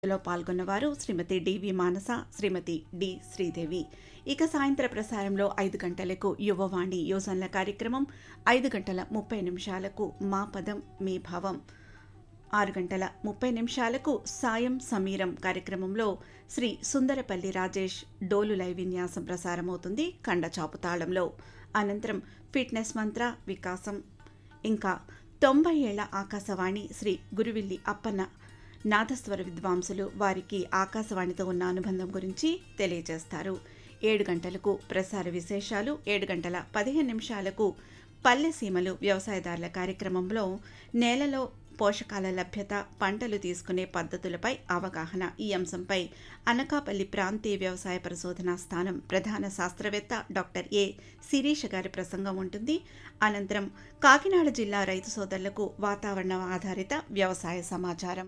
లో పాల్గొన్నవారు శ్రీమతి డివి మానస శ్రీమతి డి శ్రీదేవి ఇక సాయంత్ర ప్రసారంలో ఐదు గంటలకు యువవాణి యోజనల కార్యక్రమం ఐదు గంటల ముప్పై నిమిషాలకు మా పదం మీ భావం ఆరు గంటల ముప్పై నిమిషాలకు సాయం సమీరం కార్యక్రమంలో శ్రీ సుందరపల్లి రాజేష్ డోలు లైవ్ విన్యాసం ప్రసారమవుతుంది కండచాపు తాళంలో అనంతరం ఫిట్నెస్ మంత్ర వికాసం ఇంకా తొంభై ఏళ్ల ఆకాశవాణి శ్రీ గురువిల్లి అప్పన్న నాదస్వర విద్వాంసులు వారికి ఆకాశవాణితో ఉన్న అనుబంధం గురించి తెలియజేస్తారు ఏడు గంటలకు ప్రసార విశేషాలు ఏడు గంటల పదిహేను నిమిషాలకు పల్లె సీమలు వ్యవసాయదారుల కార్యక్రమంలో నేలలో పోషకాల లభ్యత పంటలు తీసుకునే పద్ధతులపై అవగాహన ఈ అంశంపై అనకాపల్లి ప్రాంతీయ వ్యవసాయ పరిశోధనా స్థానం ప్రధాన శాస్త్రవేత్త డాక్టర్ ఏ శిరీష గారి ప్రసంగం ఉంటుంది అనంతరం కాకినాడ జిల్లా రైతు సోదరులకు వాతావరణ ఆధారిత వ్యవసాయ సమాచారం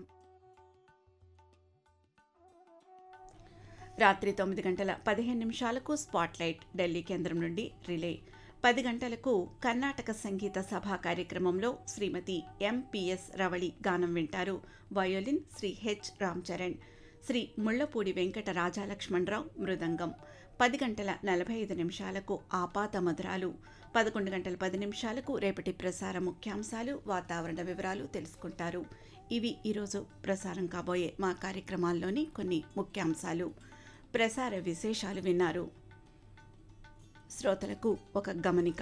రాత్రి తొమ్మిది గంటల పదిహేను నిమిషాలకు స్పాట్లైట్ ఢిల్లీ కేంద్రం నుండి రిలే పది గంటలకు కర్ణాటక సంగీత సభ కార్యక్రమంలో శ్రీమతి ఎంపిఎస్ రవళి గానం వింటారు వయోలిన్ శ్రీ హెచ్ రామ్ చరణ్ శ్రీ ముళ్లపూడి వెంకట రాజాలక్ష్మణరావు మృదంగం పది గంటల నలభై ఐదు నిమిషాలకు ఆపాత మధురాలు పదకొండు గంటల పది నిమిషాలకు రేపటి ప్రసార ముఖ్యాంశాలు వాతావరణ వివరాలు తెలుసుకుంటారు ఇవి ఈరోజు ప్రసారం కాబోయే మా కార్యక్రమాల్లోని కొన్ని ముఖ్యాంశాలు ప్రసార విశేషాలు విన్నారు శ్రోతలకు ఒక గమనిక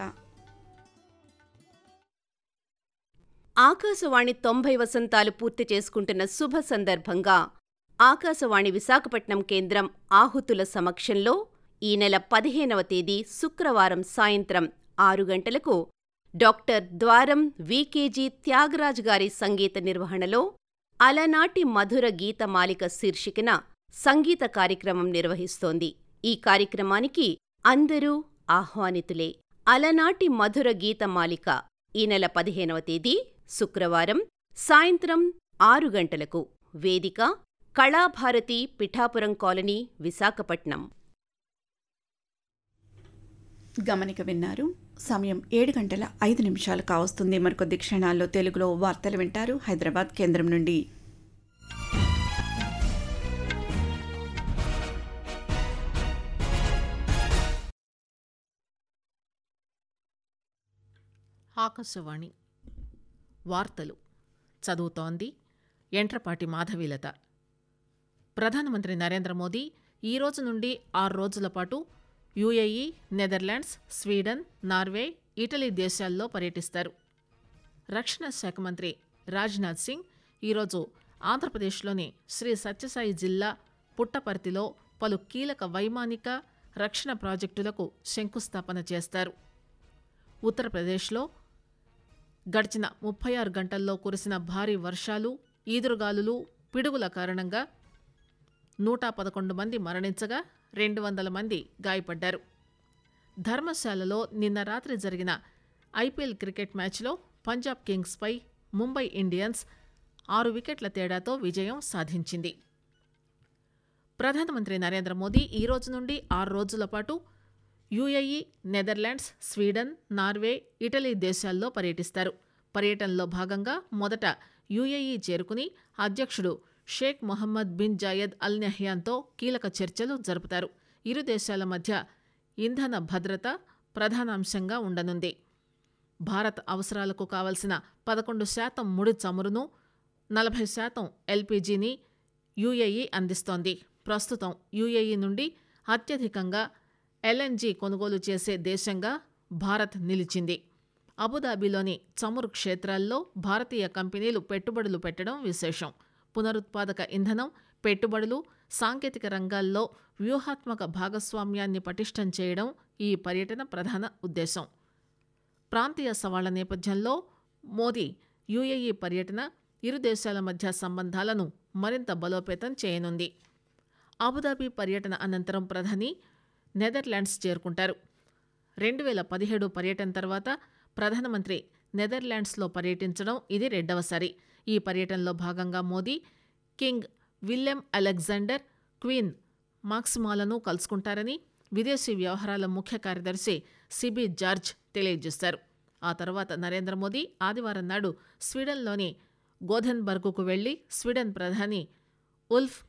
ఆకాశవాణి తొంభై వసంతాలు పూర్తి చేసుకుంటున్న శుభ సందర్భంగా ఆకాశవాణి విశాఖపట్నం కేంద్రం ఆహుతుల సమక్షంలో ఈ నెల పదిహేనవ తేదీ శుక్రవారం సాయంత్రం ఆరు గంటలకు డాక్టర్ ద్వారం వికేజీ త్యాగరాజ్ గారి సంగీత నిర్వహణలో అలనాటి మధుర గీతమాలిక శీర్షికన సంగీత కార్యక్రమం నిర్వహిస్తోంది ఈ కార్యక్రమానికి అందరూ ఆహ్వానితులే అలనాటి మధుర గీతమాలిక ఈ నెల పదిహేనవ తేదీ శుక్రవారం సాయంత్రం ఆరు గంటలకు వేదిక కళాభారతి పిఠాపురం కాలనీ విశాఖపట్నం గమనిక విన్నారు సమయం ఏడు గంటల ఐదు నిమిషాలు కావస్తుంది మరికొద్ది క్షణాల్లో తెలుగులో వార్తలు వింటారు హైదరాబాద్ కేంద్రం నుండి ఆకాశవాణి వార్తలు చదువుతోంది ఎంట్రపాటి మాధవీలత ప్రధానమంత్రి నరేంద్ర మోదీ ఈ రోజు నుండి ఆరు రోజుల పాటు UAE Netherlands Sweden Norway Italy దేశాల్లో పర్యటిస్తారు రక్షణ శాఖ మంత్రి రాజ్నాథ్ సింగ్ ఈరోజు ఆంధ్రప్రదేశ్లోని శ్రీ సత్యసాయి జిల్లా పుట్టపర్తిలో పలు కీలక వైమానిక రక్షణ ప్రాజెక్టులకు శంకుస్థాపన చేస్తారు ఉత్తరప్రదేశ్లో గడిచిన ముప్పై ఆరు గంటల్లో కురిసిన భారీ వర్షాలు ఈదురుగాలులు పిడుగుల కారణంగా నూట పదకొండు మంది మరణించగా రెండు వందల మంది గాయపడ్డారు ధర్మశాలలో నిన్న రాత్రి జరిగిన ఐపీఎల్ క్రికెట్ మ్యాచ్లో పంజాబ్ కింగ్స్పై ముంబై ఇండియన్స్ ఆరు వికెట్ల తేడాతో విజయం సాధించింది ప్రధానమంత్రి నరేంద్ర మోదీ ఈ రోజు నుండి ఆరు రోజుల పాటు UAE Netherlands Sweden Norway Italy దేశాల్లో పర్యటిస్తారు పర్యటనలో భాగంగా మొదట యుఏఈ చేరుకుని అధ్యక్షుడు Sheikh Mohamed bin Zayed Al నహ్యాన్తో కీలక చర్చలు జరుపుతారు ఇరు దేశాల మధ్య ఇంధన భద్రత ప్రధాన అంశంగా ఉండనుంది భారత్ అవసరాలకు కావలసిన పదకొండు శాతం ముడి చమురును నలభై శాతం ఎల్పీజీని యుఏఈ అందిస్తోంది ప్రస్తుతం యుఏఈ నుండి అత్యధికంగా ఎల్ఎన్జీ కొనుగోలు చేసే దేశంగా భారత్ నిలిచింది అబుదాబిలోని చమురు క్షేత్రాల్లో భారతీయ కంపెనీలు పెట్టుబడులు పెట్టడం విశేషం పునరుత్పాదక ఇంధనం పెట్టుబడులు సాంకేతిక రంగాల్లో వ్యూహాత్మక భాగస్వామ్యాన్ని పటిష్టం చేయడం ఈ పర్యటన ప్రధాన ఉద్దేశం ప్రాంతీయ సవాళ్ల నేపథ్యంలో మోదీ యుఏఈ పర్యటన ఇరు దేశాల మధ్య సంబంధాలను మరింత బలోపేతం చేయనుంది అబుదాబి పర్యటన అనంతరం ప్రధాని నెదర్లాండ్స్ చేరుకుంటారు రెండు వేల పదిహేడు పర్యటన తర్వాత ప్రధానమంత్రి నెదర్లాండ్స్లో పర్యటించడం ఇది రెండవసారి ఈ పర్యటనలో భాగంగా Modi king Willem Alexander queen మాక్సిమాలను కలుసుకుంటారని విదేశీ వ్యవహారాల ముఖ్య కార్యదర్శి సిబి జార్జ్ తెలియజేశారు ఆ తర్వాత నరేంద్ర మోదీ ఆదివారం నాడు స్వీడన్లోని గోధెన్బర్గుకు వెళ్లి స్వీడన్ ప్రధాని ఉల్ఫ్